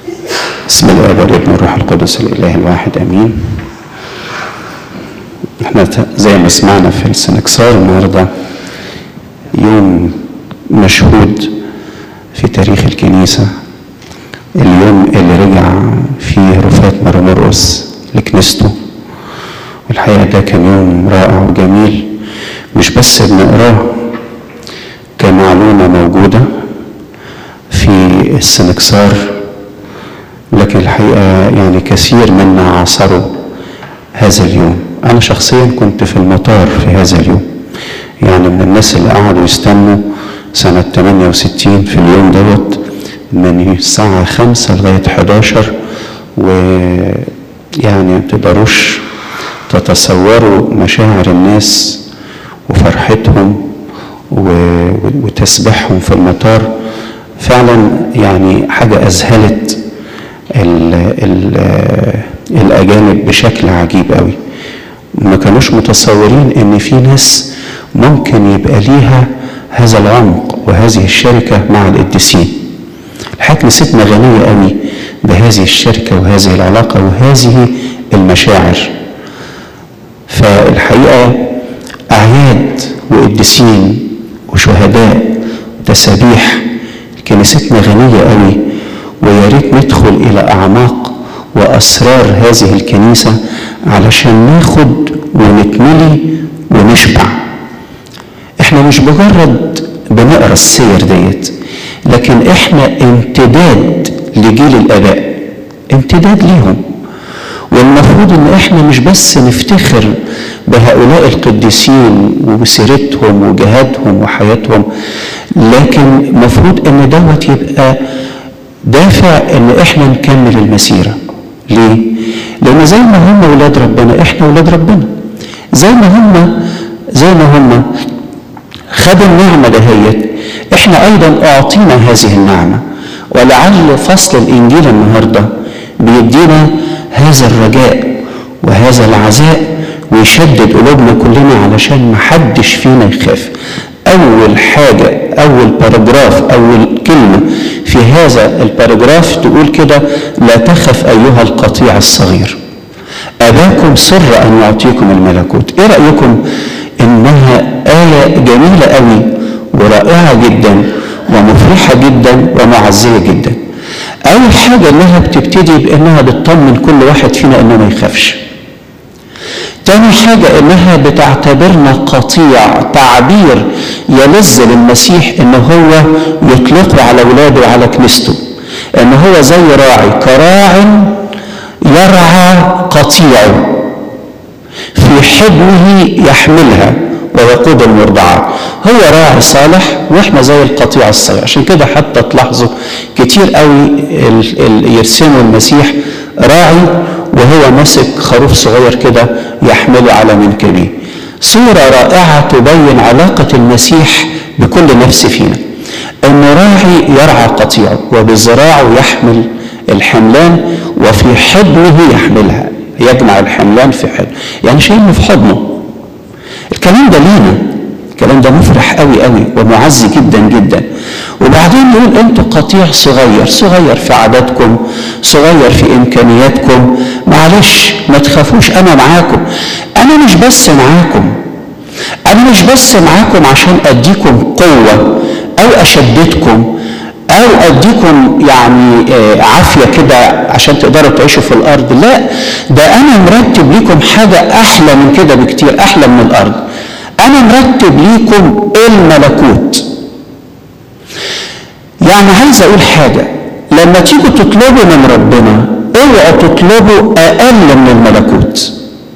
بسم الله والابن والروح القدس الاله الواحد امين احنا زي ما سمعنا في السنكسار النهارده يوم مشهود في تاريخ الكنيسه اليوم اللي رجع فيه رفات مرمرقس لكنيسته والحقيقه ده كان يوم رائع وجميل مش بس بنقراه كمعلومه موجوده في السنكسار لكن الحقيقة يعني كثير منا عاصروا هذا اليوم أنا شخصيا كنت في المطار في هذا اليوم يعني من الناس اللي قعدوا يستنوا سنة 68 في اليوم دوت من الساعة 5 لغاية 11 ويعني ما تقدروش تتصوروا مشاعر الناس وفرحتهم وتسبيحهم في المطار فعلا يعني حاجة أذهلت ال ال الأجانب بشكل عجيب قوي ما كانوش متصورين إن في ناس ممكن يبقى ليها هذا العمق وهذه الشركة مع القديسين الحقيقة كنيستنا غنية قوي بهذه الشركة وهذه العلاقة وهذه المشاعر فالحقيقة أعياد وقديسين وشهداء وتسابيح كنيستنا غنية قوي ويا ريت ندخل إلى أعماق وأسرار هذه الكنيسة علشان ناخد ونتملي ونشبع احنا مش مجرد بنقرا السير ديت لكن احنا امتداد لجيل الاباء امتداد ليهم والمفروض ان احنا مش بس نفتخر بهؤلاء القديسين وسيرتهم وجهادهم وحياتهم لكن مفروض ان دوت يبقى دافع ان احنا نكمل المسيرة ليه؟ لان زي ما هم ولاد ربنا احنا ولاد ربنا زي ما هم زي ما هم خدوا النعمة دهيت احنا ايضا اعطينا هذه النعمة ولعل فصل الانجيل النهاردة بيدينا هذا الرجاء وهذا العزاء ويشدد قلوبنا كلنا علشان محدش فينا يخاف أول حاجة أول باراجراف أول كلمة في هذا الباراجراف تقول كده لا تخف أيها القطيع الصغير أباكم سر أن يعطيكم الملكوت إيه رأيكم إنها آية جميلة قوي ورائعة جدا ومفرحة جدا ومعزية جدا أول حاجة إنها بتبتدي بإنها بتطمن كل واحد فينا إنه ما يخافش تاني حاجة إنها بتعتبرنا قطيع تعبير يلذ للمسيح إن هو يطلقه على أولاده وعلى كنيسته إن هو زي راعي كراع يرعى قطيعه في حضنه يحملها ويقود المرضعات هو راعي صالح واحنا زي القطيع الصغير عشان كده حتى تلاحظوا كتير قوي يرسموا المسيح راعي وهو ماسك خروف صغير كده يحمله على منكبه صورة رائعة تبين علاقة المسيح بكل نفس فينا انه راعي يرعى قطيعه وبذراعه يحمل الحملان وفي حضنه يحملها يجمع الحملان في حضنه يعني شايلنا في حضنه الكلام ده لينا الكلام ده مفرح قوي قوي ومعزي جدا جدا وبعدين يقول انتوا قطيع صغير صغير في عددكم صغير في امكانياتكم معلش ما تخافوش انا معاكم انا مش بس معاكم انا مش بس معاكم عشان اديكم قوه او اشددكم او اديكم يعني عافيه كده عشان تقدروا تعيشوا في الارض لا ده انا مرتب لكم حاجه احلى من كده بكتير احلى من الارض انا مرتب ليكم الملكوت يعني عايز اقول حاجه لما تيجوا تطلبوا من ربنا اوعوا تطلبوا اقل من الملكوت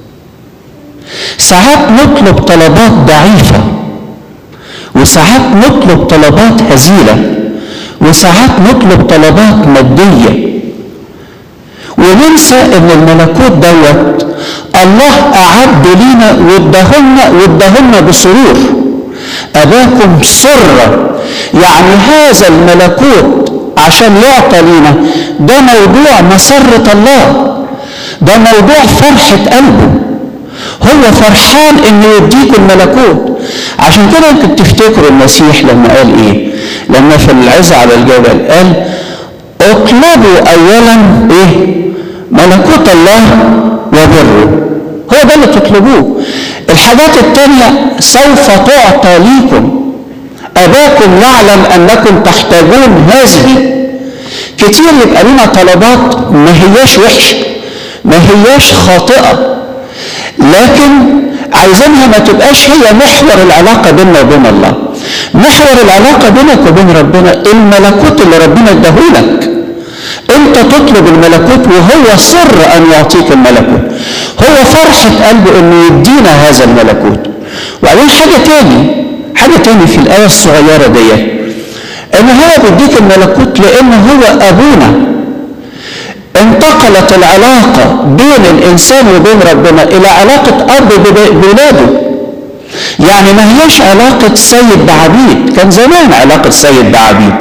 ساعات نطلب طلبات ضعيفه وساعات نطلب طلبات هزيله وساعات نطلب طلبات ماديه وننسى ان الملكوت دوت الله اعد لينا وادهلنا وادهلنا بسرور اباكم سرا يعني هذا الملكوت عشان يعطى لينا ده موضوع مسرة الله ده موضوع فرحة قلبه هو فرحان انه يديكم الملكوت عشان كده يمكن تفتكروا المسيح لما قال ايه لما في العزة على الجبل قال اطلبوا اولا ايه ملكوت الله وبره هو ده اللي تطلبوه الحاجات التانية سوف تعطى ليكم أباكم يعلم أنكم تحتاجون هذه كتير يبقى لنا طلبات ما هياش وحشة ما هياش خاطئة لكن عايزينها ما تبقاش هي محور العلاقة بيننا وبين الله محور العلاقة بينك وبين ربنا الملكوت اللي ربنا اداهولك انت تطلب الملكوت وهو سر ان يعطيك الملكوت هو فرحة قلبه انه يدينا هذا الملكوت وبعدين حاجة تاني حاجة تاني في الآية الصغيرة دي ان هو بيديك الملكوت لان هو ابونا انتقلت العلاقة بين الانسان وبين ربنا الى علاقة اب بولاده يعني ما هياش علاقة سيد بعبيد كان زمان علاقة سيد بعبيد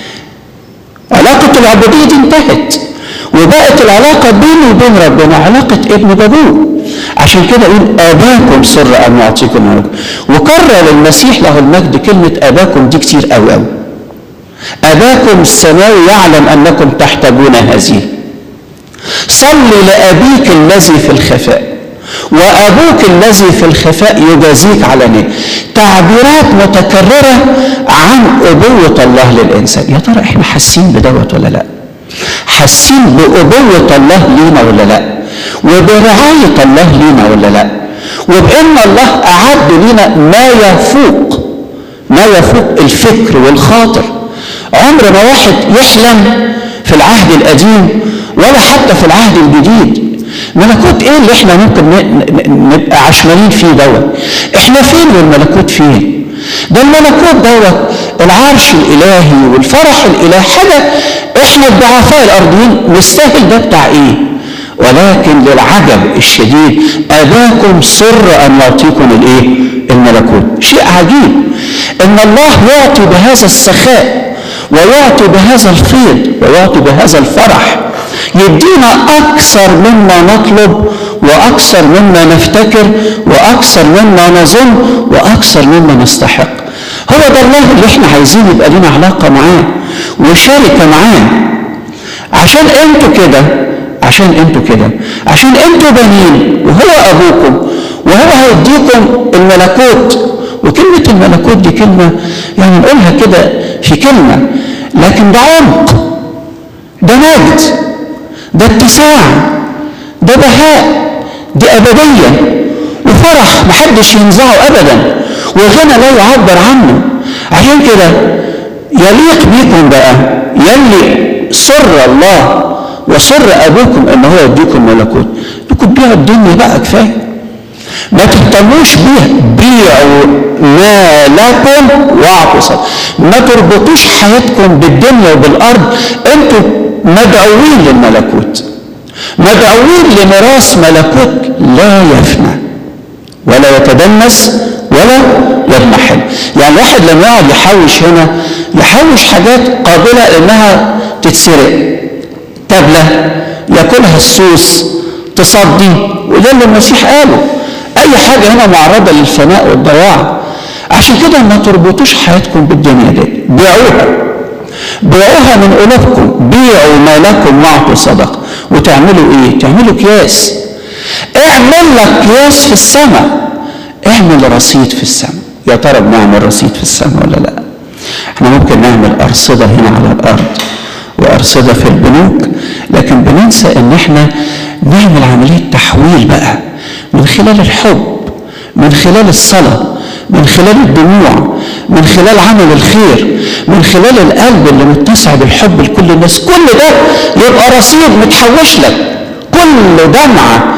علاقة العبودية دي انتهت وبقت العلاقة بيني وبين ربنا علاقة ابن بابوه عشان كده يقول آباكم سر أن يعطيكم الملك وكرر المسيح له المجد كلمة آباكم دي كتير قوي قوي أباكم السماوي يعلم أنكم تحتاجون هذه صل لأبيك الذي في الخفاء وأبوك الذي في الخفاء يجازيك علنيا تعبيرات متكررة عن أبوة الله للإنسان يا ترى إحنا حاسين بدوت ولا لا حاسين بأبوة الله لينا ولا لا وبرعاية الله لينا ولا لا وبأن الله أعد لنا ما يفوق ما يفوق الفكر والخاطر عمر ما واحد يحلم في العهد القديم ولا حتى في العهد الجديد ملكوت ايه اللي احنا ممكن نبقى عشمانين فيه دوت احنا فين والملكوت فين ده الملكوت دوت العرش الالهي والفرح الالهي حاجه احنا الضعفاء الارضيين نستاهل ده بتاع ايه ولكن للعجب الشديد اباكم سر ان يعطيكم الايه الملكوت شيء عجيب ان الله يعطي بهذا السخاء ويعطي بهذا الفيض ويعطي بهذا الفرح يدينا أكثر مما نطلب وأكثر مما نفتكر وأكثر مما نظن وأكثر مما نستحق هو ده الله اللي احنا عايزين يبقى لنا علاقة معاه وشركة معاه عشان انتوا كده عشان انتوا كده عشان انتوا بنين وهو ابوكم وهو هيديكم الملكوت وكلمة الملكوت دي كلمة يعني نقولها كده في كلمة لكن ده عمق ده مجد ده اتساع ده بهاء دي أبدية وفرح محدش ينزعه أبدا وغنى لا يعبر عنه عشان كده يليق بيكم بقى يلي سر الله وسر أبوكم أن هو يديكم ملكوت انكم تبيعوا الدنيا بقى كفاية ما تهتموش بيها بيعوا ما لكم واعطوا صدقة ما تربطوش حياتكم بالدنيا وبالارض انتوا مدعوين للملكوت مدعوين لميراث ملكوت لا يفنى ولا يتدنس ولا يضمحل يعني الواحد لما يقعد يحوش هنا يحوش حاجات قابلة انها تتسرق تبلة ياكلها السوس تصدي وده اللي المسيح قاله اي حاجه هنا معرضه للفناء والضياع عشان كده ما تربطوش حياتكم بالدنيا دي بيعوها بيعوها من قلوبكم بيعوا ما لكم واعطوا صدقه وتعملوا ايه تعملوا اكياس اعمل لك اكياس في السماء اعمل رصيد في السماء يا ترى بنعمل رصيد في السماء ولا لا احنا ممكن نعمل ارصده هنا على الارض وارصده في البنوك لكن بننسى ان احنا نعمل عمليه تحويل بقى من خلال الحب من خلال الصلاة من خلال الدموع من خلال عمل الخير من خلال القلب اللي متسع بالحب لكل الناس كل ده يبقى رصيد متحوش لك كل دمعة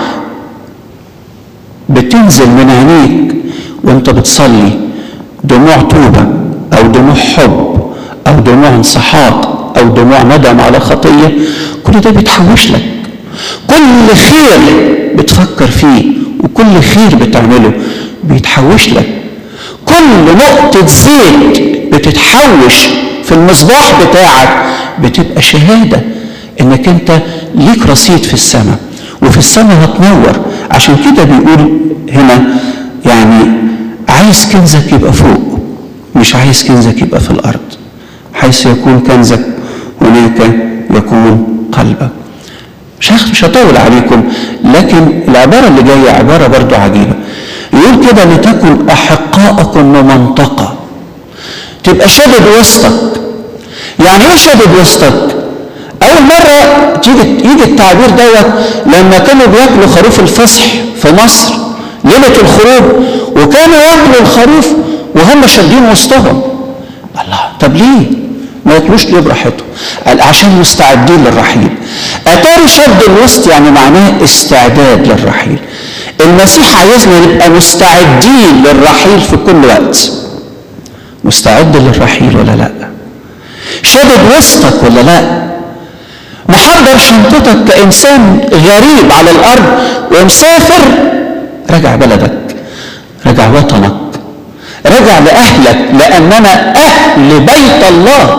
بتنزل من عينيك وانت بتصلي دموع توبة او دموع حب او دموع انسحاق او دموع ندم على خطية كل ده بيتحوش لك كل خير بتفكر فيه وكل خير بتعمله بيتحوش لك كل نقطة زيت بتتحوش في المصباح بتاعك بتبقى شهادة انك انت ليك رصيد في السماء وفي السماء هتنور عشان كده بيقول هنا يعني عايز كنزك يبقى فوق مش عايز كنزك يبقى في الارض حيث يكون كنزك هناك يكون قلبك مش هخ- مش هطول عليكم لكن العبارة اللي جاية عبارة برضو عجيبة يقول كده لتكن أحقاءكم ممنطقة تبقى شدد وسطك يعني ايه شدد وسطك اول مره تيجي يجي التعبير دوت لما كانوا بياكلوا خروف الفصح في مصر ليله الخروج وكانوا ياكلوا الخروف وهم شادين وسطهم الله طب ليه ما ياكلوش ليه براحتهم قال عشان مستعدين للرحيل اتاري شد الوسط يعني معناه استعداد للرحيل المسيح عايزنا نبقى مستعدين للرحيل في كل وقت مستعد للرحيل ولا لا شدد وسطك ولا لا محضر شنطتك كإنسان غريب على الأرض ومسافر رجع بلدك رجع وطنك رجع لأهلك لأننا أهل بيت الله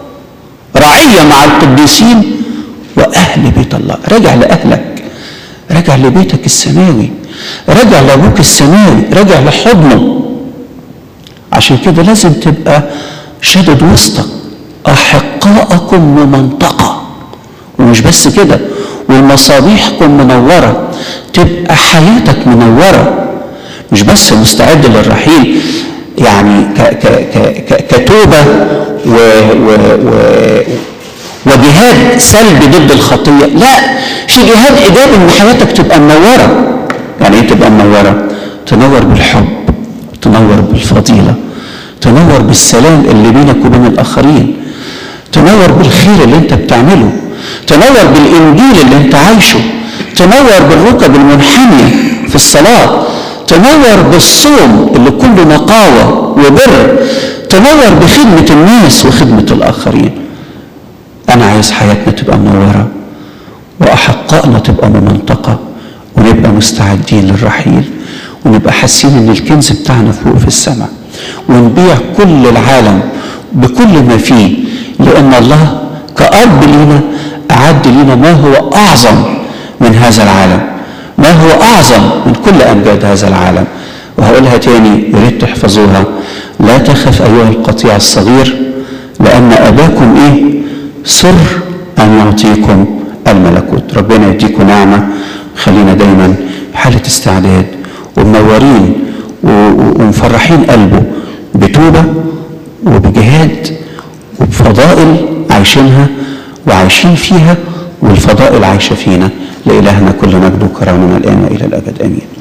رعية مع القديسين وأهل بيت الله رجع لأهلك رجع لبيتك السماوي رجع لأبوك السماوي رجع لحضنه عشان كده لازم تبقى شدد وسطك أحقاءكم ممنطقة ومش بس كده ومصابيحكم منورة تبقى حياتك منورة مش بس مستعد للرحيل يعني ك ك ك ك كتوبة و و و وجهاد سلبي ضد الخطية لا في جهاد إيجابي إن حياتك تبقى منورة يعني إيه تبقى منورة؟ تنور بالحب تنور بالفضيلة تنور بالسلام اللي بينك وبين الآخرين تنور بالخير اللي انت بتعمله تنور بالإنجيل اللي انت عايشه تنور بالركب المنحنية في الصلاة تنور بالصوم اللي كله نقاوة وبر تنور بخدمة الناس وخدمة الآخرين أنا عايز حياتنا تبقى منورة وأحقائنا تبقى ممنطقة ونبقى مستعدين للرحيل ونبقى حاسين إن الكنز بتاعنا فوق في السماء ونبيع كل العالم بكل ما فيه لأن الله كأب لينا أعد لينا ما هو أعظم من هذا العالم ما هو أعظم من كل أمجاد هذا العالم وهقولها تاني يا ريت تحفظوها لا تخف أيها القطيع الصغير لأن أباكم إيه سر أن يعطيكم الملكوت ربنا يديكم نعمة خلينا دايما بحالة استعداد ومنورين ومفرحين قلبه بتوبة وبجهاد وبفضائل عايشينها وعايشين فيها والفضائل عايشة فينا لإلهنا كل مجد وكرامة من الآن وإلى الأبد آمين